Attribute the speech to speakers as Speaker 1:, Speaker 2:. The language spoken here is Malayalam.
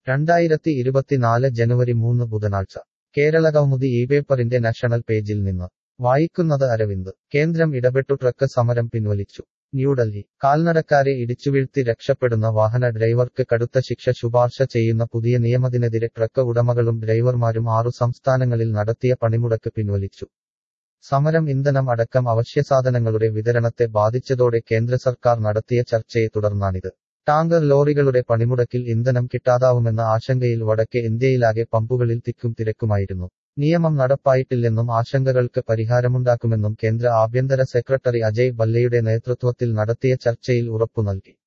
Speaker 1: രണ്ടായിരത്തി ഇരുപത്തിനാല് ജനുവരി മൂന്ന് ബുധനാഴ്ച കേരളകൗമുദി ഈ പേപ്പറിന്റെ നാഷണൽ പേജിൽ നിന്ന് വായിക്കുന്നത് അരവിന്ദ് കേന്ദ്രം ഇടപെട്ടു ട്രക്ക് സമരം പിൻവലിച്ചു ന്യൂഡൽഹി കാൽനടക്കാരെ ഇടിച്ചുവീഴ്ത്തി രക്ഷപ്പെടുന്ന വാഹന ഡ്രൈവർക്ക് കടുത്ത ശിക്ഷ ശുപാർശ ചെയ്യുന്ന പുതിയ നിയമത്തിനെതിരെ ട്രക്ക് ഉടമകളും ഡ്രൈവർമാരും ആറു സംസ്ഥാനങ്ങളിൽ നടത്തിയ പണിമുടക്ക് പിൻവലിച്ചു സമരം ഇന്ധനം അടക്കം അവശ്യസാധനങ്ങളുടെ വിതരണത്തെ ബാധിച്ചതോടെ കേന്ദ്ര സർക്കാർ നടത്തിയ ചർച്ചയെ തുടർന്നാണിത് ടാങ്കർ ലോറികളുടെ പണിമുടക്കിൽ ഇന്ധനം കിട്ടാതാവുമെന്ന ആശങ്കയിൽ വടക്കേ ഇന്ത്യയിലാകെ പമ്പുകളിൽ തിക്കും തിരക്കുമായിരുന്നു നിയമം നടപ്പായിട്ടില്ലെന്നും ആശങ്കകൾക്ക് പരിഹാരമുണ്ടാക്കുമെന്നും കേന്ദ്ര ആഭ്യന്തര സെക്രട്ടറി അജയ് ഭല്ലയുടെ നേതൃത്വത്തിൽ നടത്തിയ ചർച്ചയിൽ ഉറപ്പു നൽകി